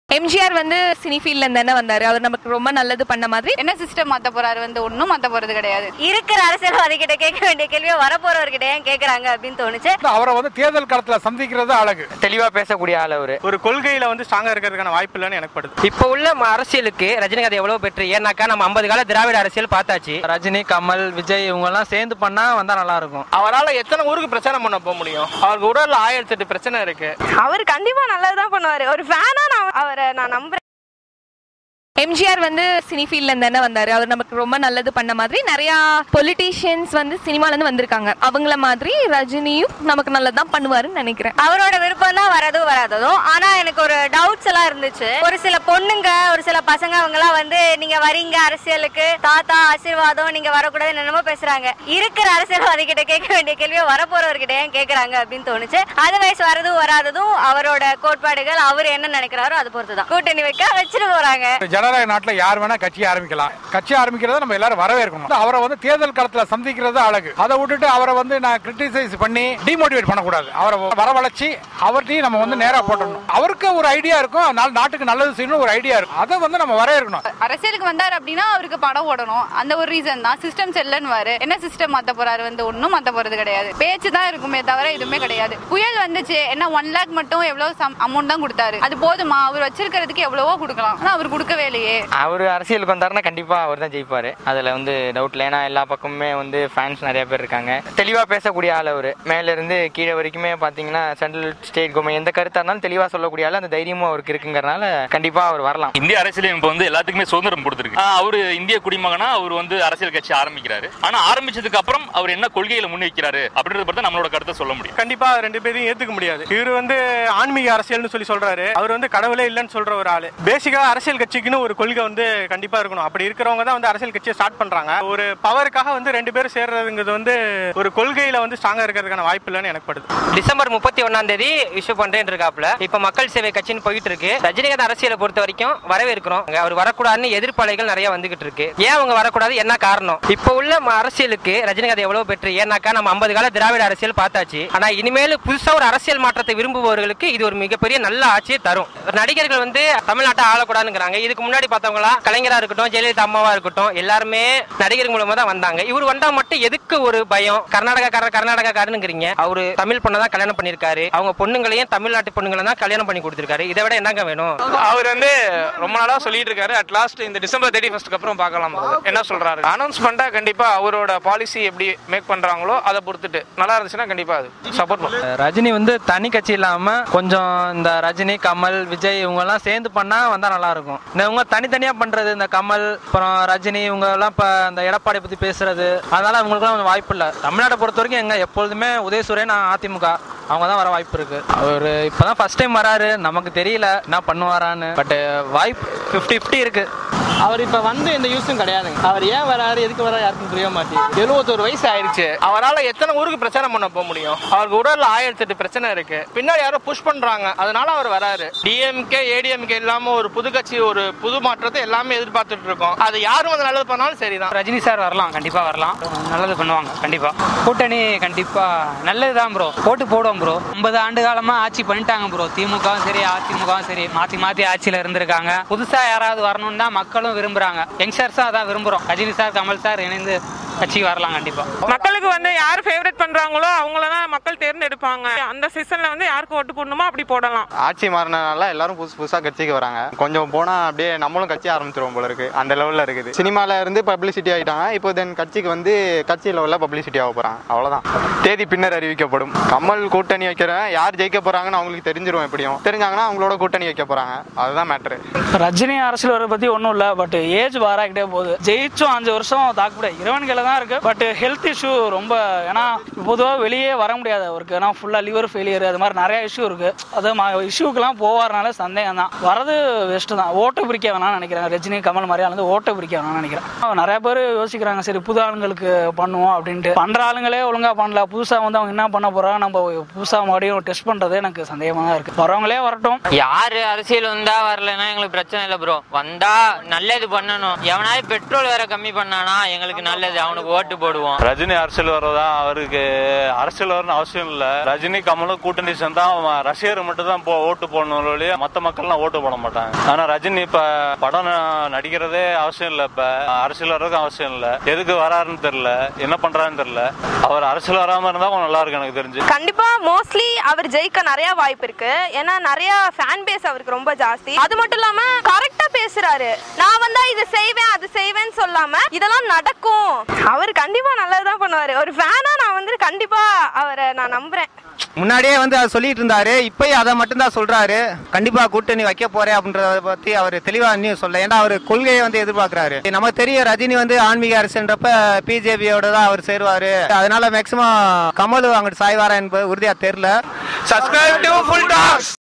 எம்ஜிஆர் வந்து சினி ஃபீல்ட்ல இருந்து தானே வந்தாரு அவர் நமக்கு ரொம்ப நல்லது பண்ண மாதிரி என்ன சிஸ்டம் மாத்த போறாரு வந்து ஒன்றும் மாத்த போறது கிடையாது இருக்கிற அரசியல்வாதி கிட்ட கேட்க வேண்டிய கேள்வியை வரப்போறவர்கிட்ட ஏன் கேக்குறாங்க அப்படின்னு தோணுச்சு அவரை வந்து தேர்தல் களத்துல சந்திக்கிறது அழகு தெளிவா பேசக்கூடிய ஆள் அவரு ஒரு கொள்கையில வந்து ஸ்ட்ராங்கா இருக்கிறதுக்கான வாய்ப்பு இல்லைன்னு எனக்கு படுது இப்போ உள்ள ம- அரசியலுக்கு ரஜினிகாந்த் எவ்வளவு பெற்று ஏன்னாக்கா நம்ம ஐம்பது கால திராவிட அரசியல் பார்த்தாச்சு ரஜினி கமல் விஜய் இவங்க எல்லாம் சேர்ந்து பண்ணா வந்தா நல்லா இருக்கும் அவரால் எத்தனை ஊருக்கு பிரச்சனை பண்ண போக முடியும் அவருக்கு உடல்ல ஆயிரத்தி எட்டு பிரச்சனை இருக்கு அவர் கண்டிப்பா நல்லதுதான் பண்ணுவாரு ஒரு ஃபேனா நான் அவரை நான் நம்புறேன் எம்ஜிஆர் வந்து சினி ஃபீல்ட்ல இருந்து தானே வந்தாரு அவர் நமக்கு ரொம்ப நல்லது பண்ண மாதிரி நிறைய பொலிட்டீஷியன்ஸ் வந்து சினிமால இருந்து வந்திருக்காங்க அவங்கள மாதிரி ரஜினியும் நமக்கு நல்லதுதான் பண்ணுவாருன்னு நினைக்கிறேன் அவரோட விருப்பம் தான் வரதும் வராததும் ஆனா எனக்கு ஒரு டவுட்ஸ் எல்லாம் இருந்துச்சு ஒரு சில பொண்ணுங்க ஒரு சில பசங்க அவங்க எல்லாம் வந்து நீங்க வரீங்க அரசியலுக்கு தாத்தா ஆசீர்வாதம் நீங்க வரக்கூடாது என்னமோ பேசுறாங்க இருக்கிற அரசியல்வாதி கிட்ட கேட்க வேண்டிய கேள்வியை வரப்போறவர்கிட்ட ஏன் கேக்குறாங்க அப்படின்னு தோணுச்சு அதர்வைஸ் வரதும் வராததும் அவரோட கோட்பாடுகள் அவர் என்ன நினைக்கிறாரோ அது பொறுத்துதான் கூட்டணி வைக்க வச்சுட்டு போறாங்க ஜனநாயக நாட்டுல யார் வேணா கட்சி ஆரம்பிக்கலாம் கட்சி ஆரம்பிக்கிறத நம்ம எல்லாரும் வரவேற்கணும் அவரை வந்து தேர்தல் களத்துல சந்திக்கிறது அழகு அதை விட்டுட்டு அவரை வந்து நான் கிரிட்டிசைஸ் பண்ணி டிமோட்டிவேட் பண்ணக்கூடாது அவரை வரவழைச்சு அவர்கிட்டயும் நம்ம வந்து நேரா போட்டணும் அவருக்கு ஒரு ஐடியா இருக்கும் அதனால நாட்டுக்கு நல்லது செய்யணும் ஒரு ஐடியா இருக்கும் அதை வந்து நம்ம வரவேற்கணும் அரசியலுக்கு வந்தார் அப்படின்னா அவருக்கு படம் ஓடணும் அந்த ஒரு ரீசன் தான் சிஸ்டம் செல்லன்னு என்ன சிஸ்டம் மாத்த போறாரு வந்து ஒன்றும் மாத்த போறது கிடையாது பேச்சு தான் இருக்குமே தவிர எதுவுமே கிடையாது புயல் வந்துச்சு என்ன ஒன் லேக் மட்டும் எவ்வளவு அமௌண்ட் தான் கொடுத்தாரு அது போதுமா அவர் வச்சிருக்கிறதுக்கு எவ்வளவோ கொடுக்கலாம் ஆனா அவர் கொடுக்கவே இல்லையே அவர் அரசியலுக்கு வந்தாருன்னா கண்டிப்பா அவர் தான் ஜெயிப்பாரு அதுல வந்து டவுட் இல்லை ஏன்னா எல்லா பக்கமுமே வந்து ஃபேன்ஸ் நிறைய பேர் இருக்காங்க தெளிவா பேசக்கூடிய ஆள் அவரு மேல இருந்து கீழே வரைக்குமே பாத்தீங்கன்னா சென்ட்ரல் ஸ்டேட் கவர்மெண்ட் எந்த கருத்தா இருந்தாலும் தெளிவா சொல்லக்கூடிய ஆள் அந்த தைரியமும் அவருக்கு இருக்குங்கிறனால கண்டிப்பா அவர் வரலாம் இந்திய அரசியலமைப்பு வந்து எல்லாத்துக்குமே சுதந்திரம் கொடுத்துருக்கு ஆனா, அவரு இந்திய குடிமகனா அவர் வந்து அரசியல் கட்சி ஆரம்பிக்கிறாரு ஆனா ஆரம்பிச்சதுக்கு அப்புறம் அவர் என்ன கொள்கையில முன்வைக்கிறாரு அப்படின்றத பத்தி தான் நம்மளோட கருத்தை சொல்ல முடியும் கண்டிப்பா ரெண்டு பேரையும் ஏத்துக்க முடியாது இவர் வந்து ஆன்மீக அரசியல்னு சொல்லி சொல்றாரு அவர் வந்து கடவுளே இல்லைன்னு சொல்ற ஒரு ஆளு பேசிக்கா அரசியல் கட்சிக்குன்னு ஒரு கொள்கை வந்து கண்டிப்பா இருக்கணும் அப்படி இருக்கிறவங்க தான் வந்து அரசியல் கட்சியை ஸ்டார்ட் பண்றாங்க ஒரு பவருக்காக வந்து ரெண்டு பேரும் சேர்றதுங்கிறது வந்து ஒரு கொள்கையில வந்து ஸ்ட்ராங்கா இருக்கிறதுக்கான வாய்ப்பு இல்லைன்னு எனக்கு படுது டிசம்பர் முப்பத்தி ஒன்னாம் தேதி இஷ்யூ பண்றேன் இருக்காப்ல இப்ப மக்கள் சேவை கட்சின்னு போயிட்டு இருக்கு ரஜினிகாந்த் அரசியலை பொறுத்த வரைக்கும் வரவேற்கிறோம் அவர் வரக்கூடாதுன்னு எதிர்ப்பலைகள் நிறைய வந்துகிட்டு இருக்கு ஏன் அவங்க வரக்கூடாது என்ன காரணம் இப்ப உள்ள ம- அரசியலுக்கு ரஜினிகாந்த் எவ்வளவு பெற்று ஏன்னாக்கா நம்ம ஐம்பது கால திராவிட அரசியல் பார்த்தாச்சு ஆனா இனிமேல் புதுசா ஒரு அரசியல் மாற்றத்தை விரும்புபவர்களுக்கு இது ஒரு மிகப்பெரிய நல்ல ஆட்சியை தரும் நடிகர்கள் வந்து தமிழ்நாட்டை ஆளக்கூடாதுங்கிறாங்க இதுக்கு முன்னாடி பார்த்தவங்களா கலைஞரா இருக்கட்டும் ஜெயலலிதா அம்மாவா இருக்கட்டும் எல்லாருமே நடிகர் மூலமா தான் வந்தாங்க இவர் வந்தா மட்டும் எதுக்கு ஒரு பயம் கர்நாடகாக்காரர் கர்நாடகாக்காரனுங்கிறீங்க அவரு தமிழ் பொண்ணை தான் கல்யாணம் பண்ணிருக்காரு அவங்க பொண்ணுங்களையும் தமிழ்நாட்டு பொண்ணுங்களை தான் கல்யாணம் பண்ணி கொடுத்திருக்காரு இதை விட என்னங்க வேணும் அவர் வந்து ரொம்ப நாளா சொல்லிட்டு இருக்காரு அட் லாஸ்ட் இந்த டிசம்பர் தேர்ட்டி ஃபர்ஸ்ட்க்கு அப்புறம் பார்க்கலாம் போகுது. என்ன சொல்றாரு அனௌன்ஸ் பண்ணிட்டா கண்டிப்பா அவரோட பாலிசி எப்படி மேக் பண்றாங்களோ அதை பொறுத்துட்டு நல்லா இருந்துச்சுன்னா கண்டிப்பா அது சப்போர்ட் பண்ணும் ரஜினி வந்து தனி கட்சி இல்லாம கொஞ்சம் இந்த ரஜினி கமல் விஜய் இவங்க எல்லாம் சேர்ந்து பண்ணா வந்தா நல்லா இருக்கும் இந்த இவங்க தனித்தனியா பண்றது இந்த கமல் அப்புறம் ரஜினி இவங்க எல்லாம் இப்ப இந்த எடப்பாடி பத்தி பேசுறது அதனால அவங்களுக்குலாம் வாய்ப்பு இல்ல தமிழ்நாட்டை பொறுத்த வரைக்கும் எங்க எப்பொழுதுமே உதயசூரியன் அதிமுக அவங்க தான் வர வாய்ப்பு இருக்கு அவர் இப்பதான் ஃபர்ஸ்ட் டைம் வராரு நமக்கு தெரியல என்ன பண்ணுவாரான்னு பட் வாய்ப்பு ஃபிஃப்டி ஃபிஃப்டி இருக்கு அவர் இப்ப வந்து எந்த யூஸும் கிடையாதுங்க அவர் ஏன் வராரு எதுக்கு வராரு யாருக்கும் புரிய மாட்டேங்குது எழுபத்தோரு வயசு ஆயிருச்சு அவரால் எத்தனை ஊருக்கு பிரச்சனை பண்ண போக முடியும் அவருக்கு உடல்ல ஆயிரத்தி எட்டு பிரச்சனை இருக்கு பின்னாடி யாரோ புஷ் பண்றாங்க அதனால அவர் வராரு டிஎம்கே ஏடிஎம்கே இல்லாம ஒரு புது கட்சி ஒரு புது மாற்றத்தை எல்லாமே எதிர்பார்த்துட்டு இருக்கோம் அது யாரும் வந்து நல்லது பண்ணாலும் சரிதான் ரஜினி சார் வரலாம் கண்டிப்பா வரலாம் நல்லது பண்ணுவாங்க கண்டிப்பா கூட்டணி கண்டிப்பா நல்லதுதான் ப்ரோ போட்டு போடுவோம் ப்ரோ ஐம்பது ஆண்டு காலமா ஆட்சி பண்ணிட்டாங்க ப்ரோ திமுகவும் சரி அதிமுகவும் சரி மாத்தி மாத்தி ஆட்சியில இருந்திருக்காங்க புதுசா யாராவது வரணும்னு தான் மக்களும் விரும்புறாங்க யங்ஸ்டர்ஸும் அதான் விரும்புறோம் ரஜினி சார் கமல் சார் இணைந்து கட்சிக்கு வரலாம் கண்டிப்பா மக்களுக்கு வந்து யார் ஃபேவரட் பண்றாங்களோ அவங்கள தான் மக்கள் தேர்ந்தெடுப்பாங்க அந்த சீசன்ல வந்து யாருக்கு ஓட்டு போடணுமோ அப்படி போடலாம் ஆட்சி மாறினால எல்லாரும் புதுசு புதுசா கட்சிக்கு வராங்க கொஞ்சம் போனா அப்படியே நம்மளும் கட்சி ஆரம்பிச்சிருவோம் போல இருக்கு அந்த லெவல்ல இருக்குது சினிமால இருந்து பப்ளிசிட்டி ஆயிட்டாங்க இப்போ தென் கட்சிக்கு வந்து கட்சி லெவல்ல பப்ளிசிட்டி ஆக போறாங்க அவ்வளவுதான் தேதி பின்னர் அறிவிக்கப்படும் கமல் கூட்டணி வைக்கிறேன் யார் ஜெயிக்க போறாங்கன்னு அவங்களுக்கு தெரிஞ்சிரும் எப்படியும் தெரிஞ்சாங்கன்னா அவங்களோட கூட்டணி வைக்க போறாங்க அதுதான் மேட்ரு ரஜினி அரசியல் வர பத்தி ஒன்றும் இல்லை பட் ஏஜ் வாராக்கிட்டே போகுது ஜெயிச்சும் அஞ்சு வருஷம் தாக்குப்பட இறைவன் கையில தான் இருக்கு பட் ஹெல்த் இஷ்யூ ரொம்ப ஏன்னா பொதுவாக வெளியே வர முடியாது அவருக்கு ஏன்னா ஃபுல்லாக லிவர் ஃபெயிலியர் அது மாதிரி நிறைய இஷ்யூ இருக்கு அது இஷ்யூக்கெல்லாம் போவாரனால சந்தேகம் தான் வரது வெஸ்ட் தான் ஓட்டு பிரிக்க வேணாம்னு நினைக்கிறேன் ரஜினி கமல் மாதிரியா வந்து ஓட்டு பிரிக்க வேணாம்னு நினைக்கிறேன் நிறைய பேர் யோசிக்கிறாங்க சரி புது ஆளுங்களுக்கு பண்ணுவோம் அப்படின்ட்டு பண்ற ஆளுங்களே ஒழுங்கா பண்ணல புதுசா வந்து அவங்க என்ன பண்ண போறாங்க நம்ம புதுசா மறுபடியும் டெஸ்ட் பண்றது எனக்கு சந்தேகமா தான் இருக்கு வரவங்களே வரட்டும் யாரு அரசியல் வந்தா வரலன்னா எங்களுக்கு பிரச்சனை இல்லை ப்ரோ வந்தா நல்லது பண்ணணும் எவனாவது பெட்ரோல் வேற கம்மி பண்ணானா எங்களுக்கு நல்லது அவனுக்கு அவனுக்கு ஓட்டு போடுவோம் ரஜினி அரசியல் வர்றதா அவருக்கு அரசியல் வரணும் அவசியம் இல்ல ரஜினி கமலும் கூட்டணி சேர்ந்தா அவன் ரசிகர் மட்டும் தான் போ- ஓட்டு போடணும் ஒழிய மத்த மக்கள்லாம் ஓட்டு போட மாட்டாங்க ஆனா ரஜினி இப்ப படம் ந- நடிக்கிறதே அவசியம் இல்ல இப்ப அரசியல் வர்றதுக்கும் அவசியம் இல்ல எதுக்கு வராருன்னு தெரியல என்ன பண்றாருன்னு தெரியல அவர் அரசியல் வராம இருந்தா கொஞ்சம் நல்லா இருக்கும் எனக்கு தெரிஞ்சு கண்டிப்பா மோஸ்ட்லி அவர் ஜெயிக்க நிறைய வாய்ப்பு இருக்கு ஏன்னா நிறைய ஃபேன் பேஸ் அவருக்கு ரொம்ப ஜாஸ்தி அது மட்டும் இல்லாம கரெக்டா பேசுறாரு நான் வந்தா இது செய்வேன் அது செய்வேன்னு சொல்லாம இதெல்லாம் நடக்கும் அவர் கண்டிப்பா நல்லதுதான் பண்ணுவாரு ஒரு ஃபேனா நான் வந்து கண்டிப்பா அவரை நான் நம்புறேன் முன்னாடியே வந்து அதை சொல்லிட்டு இருந்தாரு இப்பயும் அதை மட்டும்தான் சொல்றாரு கண்டிப்பா கூட்டணி வைக்க போறேன் அப்படின்றத பத்தி அவர் தெளிவா இன்னும் சொல்ல ஏன்னா அவர் கொள்கையை வந்து எதிர்பார்க்கறாரு நமக்கு தெரியும் ரஜினி வந்து ஆன்மீக அரசுன்றப்ப பிஜேபியோட தான் அவர் சேருவாரு அதனால மேக்சிமம் கமல் அங்கிட்டு சாய்வாரா என்பது உறுதியா தெரியல Subscribe to Full Talks.